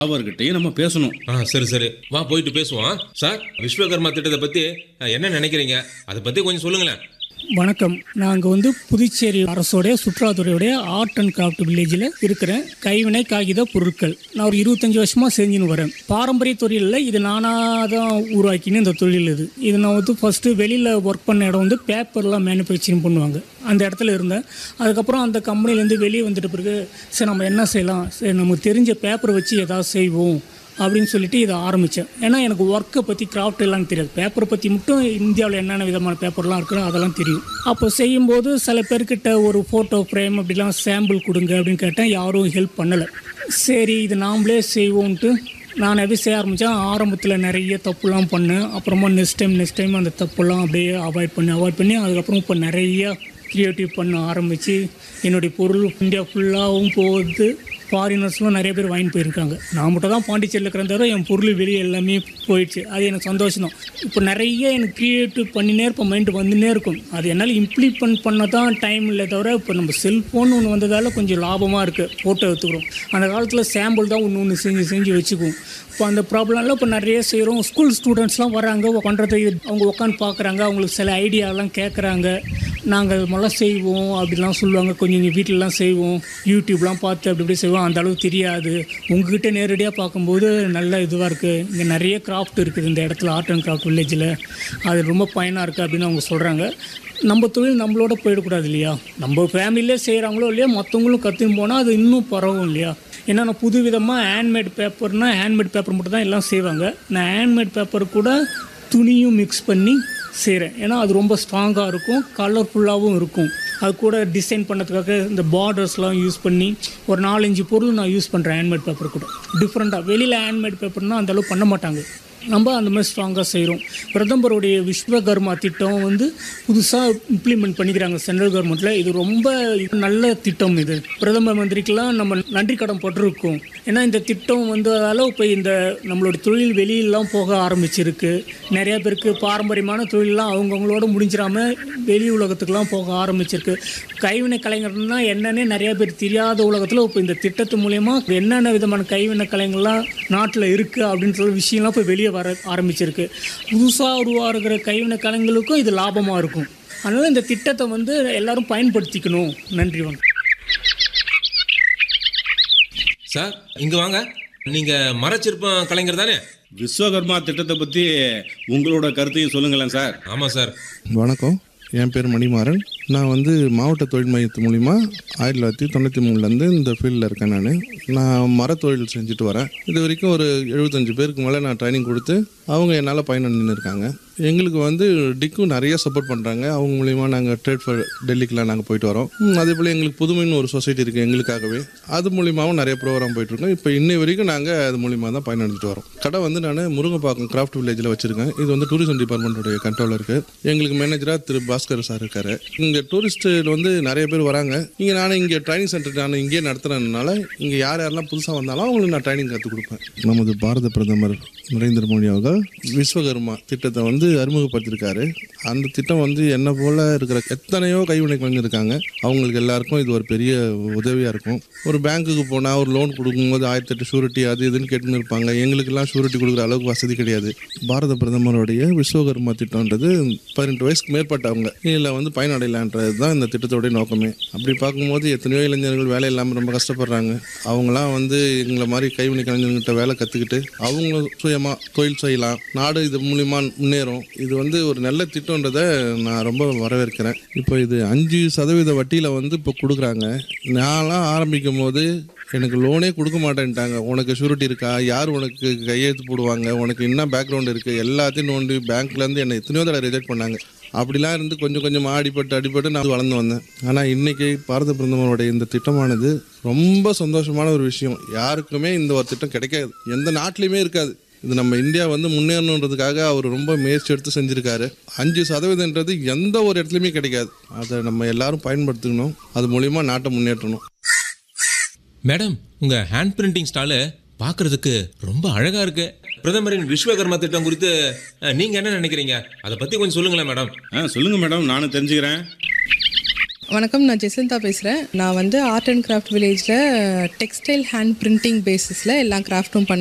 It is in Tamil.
அவர்கிட்டயும் நம்ம பேசணும் ஆ சரி சரி வா போயிட்டு பேசுவோம் சார் விஸ்வகர்மா திட்டத்தை பத்தி அஹ், என்ன நினைக்கிறீங்க அதை பத்தி கொஞ்சம் சொல்லுங்களேன் வணக்கம் நாங்கள் வந்து புதுச்சேரி அரசோடைய சுற்றுலாத்துறையுடைய ஆர்ட் அண்ட் கிராஃப்ட் வில்லேஜில் இருக்கிறேன் கைவினை காகித பொருட்கள் நான் ஒரு இருபத்தஞ்சி வருஷமாக செஞ்சுன்னு வரேன் பாரம்பரிய தொழிலில் இது நானாக தான் உருவாக்கின இந்த தொழில் இது இது நான் வந்து ஃபஸ்ட்டு வெளியில் ஒர்க் பண்ண இடம் வந்து பேப்பர்லாம் மேனுஃபேக்சரிங் பண்ணுவாங்க அந்த இடத்துல இருந்தேன் அதுக்கப்புறம் அந்த கம்பெனிலேருந்து வெளியே வந்துட்ட பிறகு சரி நம்ம என்ன செய்யலாம் சரி நமக்கு தெரிஞ்ச பேப்பரை வச்சு ஏதாவது செய்வோம் அப்படின்னு சொல்லிட்டு இதை ஆரம்பித்தேன் ஏன்னா எனக்கு ஒர்க்கை பற்றி கிராஃப்ட் எல்லாம் தெரியாது பேப்பரை பற்றி மட்டும் இந்தியாவில் என்னென்ன விதமான பேப்பர்லாம் இருக்குதோ அதெல்லாம் தெரியும் அப்போ செய்யும்போது சில பேர்கிட்ட ஒரு ஃபோட்டோ ஃப்ரேம் அப்படிலாம் சாம்பிள் கொடுங்க அப்படின்னு கேட்டேன் யாரும் ஹெல்ப் பண்ணலை சரி இது நாமளே செய்வோன்ட்டு நான் எப்படி செய்ய ஆரம்பித்தேன் ஆரம்பத்தில் நிறைய தப்புலாம் பண்ணேன் அப்புறமா நெக்ஸ்ட் டைம் நெக்ஸ்ட் டைம் அந்த தப்புலாம் அப்படியே அவாய்ட் பண்ணி அவாய்ட் பண்ணி அதுக்கப்புறம் இப்போ நிறைய க்ரியேட்டிவ் பண்ண ஆரம்பித்து என்னுடைய பொருள் இந்தியா ஃபுல்லாகவும் போகுது ஃபாரினர்ஸ்லாம் நிறைய பேர் வாங்கிட்டு போயிருக்காங்க நான் மட்டும் தான் பாண்டிச்சேரியில் இருக்கிற தவிர என் பொருள் வெளியே எல்லாமே போயிடுச்சு அது எனக்கு சந்தோஷம் தான் இப்போ நிறைய எனக்கு க்ரியேட்டிவ் பண்ணினே இருப்போம் மைண்டு வந்துனே இருக்கும் அது என்னால் இம்ப்ளிமெண்ட் பண்ண தான் டைம் இல்லை தவிர இப்போ நம்ம செல்ஃபோன் ஒன்று வந்ததால் கொஞ்சம் லாபமாக இருக்குது ஃபோட்டோ எடுத்துக்கிறோம் அந்த காலத்தில் சாம்பிள் தான் ஒன்று ஒன்று செஞ்சு செஞ்சு வச்சுக்குவோம் இப்போ அந்த ப்ராப்ளம்லாம் இப்போ நிறைய செய்கிறோம் ஸ்கூல் ஸ்டூடெண்ட்ஸ்லாம் வராங்க பண்ணுறது அவங்க உட்காந்து பார்க்குறாங்க அவங்களுக்கு சில ஐடியாலாம் கேட்குறாங்க நாங்கள் முதல்ல செய்வோம் அப்படிலாம் சொல்லுவாங்க கொஞ்சம் எங்கள் வீட்டிலலாம் செய்வோம் யூடியூப்லாம் பார்த்து அப்படி இப்படி செய்வோம் அந்த அளவுக்கு தெரியாது உங்ககிட்ட நேரடியாக பார்க்கும்போது நல்ல இதுவாக இருக்குது இங்கே நிறைய கிராஃப்ட் இருக்குது இந்த இடத்துல ஆர்ட் அண்ட் கிராஃப்ட் வில்லேஜில் அது ரொம்ப பயனாக இருக்குது அப்படின்னு அவங்க சொல்கிறாங்க நம்ம தொழில் நம்மளோட போயிடக்கூடாது இல்லையா நம்ம ஃபேமிலியிலே செய்கிறாங்களோ இல்லையா மற்றவங்களும் கற்றுன்னு போனால் அது இன்னும் பரவும் இல்லையா ஏன்னா நான் புது விதமாக ஹேண்ட்மேட் பேப்பர்னால் ஹேண்ட்மேட் பேப்பர் மட்டும் தான் எல்லாம் செய்வாங்க நான் ஹேண்ட்மேட் பேப்பர் கூட துணியும் மிக்ஸ் பண்ணி செய்கிறேன் ஏன்னா அது ரொம்ப ஸ்ட்ராங்காக இருக்கும் கலர்ஃபுல்லாகவும் இருக்கும் அது கூட டிசைன் பண்ணதுக்காக இந்த பார்டர்ஸ்லாம் யூஸ் பண்ணி ஒரு நாலஞ்சு பொருள் நான் யூஸ் பண்ணுறேன் ஹேண்ட்மேட் பேப்பர் கூட டிஃப்ரெண்ட்டாக வெளியில் ஹேண்ட்மேட் பேப்பர்னால் அந்தளவு பண்ண மாட்டாங்க நம்ம அந்த மாதிரி ஸ்ட்ராங்காக செய்கிறோம் பிரதமருடைய விஸ்வகர்மா திட்டம் வந்து புதுசாக இம்ப்ளிமெண்ட் பண்ணிக்கிறாங்க சென்ட்ரல் கவர்மெண்ட்டில் இது ரொம்ப நல்ல திட்டம் இது பிரதம மந்திரிக்கெலாம் நம்ம நன்றி கடன் பட்டிருக்கோம் ஏன்னா இந்த திட்டம் வந்ததால் இப்போ இந்த நம்மளோட தொழில் வெளியிலலாம் போக ஆரம்பிச்சிருக்கு நிறைய பேருக்கு பாரம்பரியமான தொழிலெலாம் அவங்கவுங்களோட முடிஞ்சிடாம வெளி உலகத்துக்குலாம் போக ஆரம்பிச்சிருக்கு கைவினை கலைஞர்னா என்னன்னே நிறைய பேர் தெரியாத உலகத்தில் இப்போ இந்த திட்டத்து மூலயமா என்னென்ன விதமான கைவினை கலைஞர்லாம் நாட்டில் இருக்குது அப்படின்னு சொல்லி விஷயம்லாம் இப்போ வெளியே வர ஆரம்பிச்சிருக்கு புதுசாக உருவாகிற கைவினை கலைஞர்களுக்கும் இது லாபமாக இருக்கும் அதனால் இந்த திட்டத்தை வந்து எல்லாரும் பயன்படுத்திக்கணும் நன்றி வணக்கம் சார் இங்க வாங்க நீங்க மரச்சிற்பம் கலைஞர் தானே விஸ்வகர்மா திட்டத்தை பத்தி உங்களோட கருத்தையும் சொல்லுங்களேன் சார் ஆமா சார் வணக்கம் என் பேர் மணிமாறன் நான் வந்து மாவட்ட தொழில் மையத்து மூலிமா ஆயிரத்தி தொள்ளாயிரத்தி தொண்ணூற்றி மூணுலேருந்து இந்த ஃபீல்டில் இருக்கேன் நான் நான் மரத்தொழில் செஞ்சுட்டு வரேன் இது வரைக்கும் ஒரு எழுபத்தஞ்சு பேருக்கு மேலே நான் ட்ரைனிங் கொடுத்து அவங்க என்னால் பயனடைஞ்சுன்னு இருக்காங்க எங்களுக்கு வந்து டிக்கும் நிறைய சப்போர்ட் பண்ணுறாங்க அவங்க மூலிமா நாங்கள் ட்ரேட் ஃபர் டெல்லிக்கெலாம் நாங்கள் போயிட்டு வரோம் ம், அதே போல் எங்களுக்கு புதுமைன்னு ஒரு சொசைட்டி இருக்குது எங்களுக்காகவே அது மூலியமாகவும் நிறைய ப்ரோக்ராம் போயிட்டுருக்கோம் இப்போ இன்னை வரைக்கும் நாங்கள் அது மூலிமா தான் பயனடைஞ்சிட்டு வரோம் கடை வந்து நான் முருங்கப்பாக்கம் கிராஃப்ட் வில்லேஜில் வச்சுருக்கேன் இது வந்து டூரிசம் டிபார்ட்மெண்ட்டுடைய கண்ட்ரோலில் இருக்குது எங்களுக்கு மேனேஜராக திரு பாஸ்கர் சார் இருக்காரு இங்கே டூரிஸ்ட் வந்து நிறைய பேர் வராங்க இங்கே நான் இங்கே ட்ரைனிங் சென்டர் நான் இங்கேயே நடத்துறதுனால இங்கே யார் யாரெல்லாம் புதுசாக வந்தாலும் அவங்களுக்கு நான் ட்ரைனிங் கற்றுக் கொடுப்பேன் நமது பாரத பிரதமர் நரேந்திர மோடி அவர்கள் விஸ்வகர்மா திட்டத்தை வந்து அறிமுகப்படுத்தியிருக்காரு அந்த திட்டம் வந்து என்ன போல இருக்கிற எத்தனையோ கைவினை கலைஞர் இருக்காங்க அவங்களுக்கு எல்லாருக்கும் இது ஒரு பெரிய உதவியாக இருக்கும் ஒரு பேங்க்குக்கு போனால் ஒரு லோன் கொடுக்கும்போது ஆயிரத்தி எட்டு ஷூரிட்டி அது இதுன்னு கேட்டுன்னு இருப்பாங்க எங்களுக்கெல்லாம் ஷூரிட்டி கொடுக்குற அளவுக்கு வசதி கிடையாது பாரத பிரதமருடைய விஸ்வகர்மா திட்டம்ன்றது பதினெட்டு வயசுக்கு மேற்பட்டவங்க இதில் வந்து பயனடையலான்றது தான் இந்த திட்டத்தோடைய நோக்கமே அப்படி பார்க்கும்போது எத்தனையோ இளைஞர்கள் வேலை இல்லாமல் ரொம்ப கஷ்டப்படுறாங்க அவங்களாம் வந்து எங்களை மாதிரி கைவினை கலைஞர்கிட்ட வேலை கற்றுக்கிட்டு அவங்க சுயமாக தொழில் செய்யலாம் நாடு இது மூலிமா முன்னேறும் இது வந்து ஒரு நல்ல திட்டம்ன்றதை நான் ரொம்ப வரவேற்கிறேன் இப்போ இது அஞ்சு சதவீத வட்டியில் வந்து இப்போ கொடுக்குறாங்க நான்லாம் ஆரம்பிக்கும் போது எனக்கு லோனே கொடுக்க மாட்டேன்ட்டாங்க உனக்கு ஷூரிட்டி இருக்கா யார் உனக்கு கையெழுத்து போடுவாங்க உனக்கு என்ன பேக்ரவுண்ட் இருக்குது எல்லாத்தையும் நோண்டி பேங்க்லேருந்து என்னை எத்தனையோ தடவை ரிஜெக்ட் பண்ணாங்க அப்படிலாம் இருந்து கொஞ்சம் கொஞ்சமாக அடிபட்டு அடிபட்டு நான் வளர்ந்து வந்தேன் ஆனால் இன்னைக்கு பாரத பிரதமருடைய இந்த திட்டமானது ரொம்ப சந்தோஷமான ஒரு விஷயம் யாருக்குமே இந்த ஒரு திட்டம் கிடைக்காது எந்த நாட்டிலையுமே இருக்காது இது நம்ம இந்தியா வந்து முன்னேறணுன்றதுக்காக அவர் ரொம்ப முயற்சி எடுத்து செஞ்சுருக்காரு அஞ்சு சதவீதன்றது எந்த ஒரு இடத்துலையுமே கிடைக்காது அதை நம்ம எல்லாரும் பயன்படுத்திக்கணும் அது மூலிமா நாட்டை முன்னேற்றணும் மேடம் உங்க ஹேண்ட் பிரிண்டிங் ஸ்டாலு பார்க்கிறதுக்கு ரொம்ப அழகா இருக்கு பிரதமரின் விஸ்வகர்மா திட்டம் குறித்து அஹ், நீங்க என்ன நினைக்கிறீங்க அதை பத்தி கொஞ்சம் சொல்லுங்களேன் மேடம் ஆ சொல்லுங்க மேடம் நானும் தெரிஞ்சுக்கிறேன் வணக்கம் நான் ஜெசிந்தா பேசுகிறேன் நான் வந்து ஆர்ட் அண்ட் கிராஃப்ட் வில்லேஜில் டெக்ஸ்டைல் ஹேண்ட் பிரிண்டிங் பேசிஸில் எல்லா கிராஃப்ட்டும்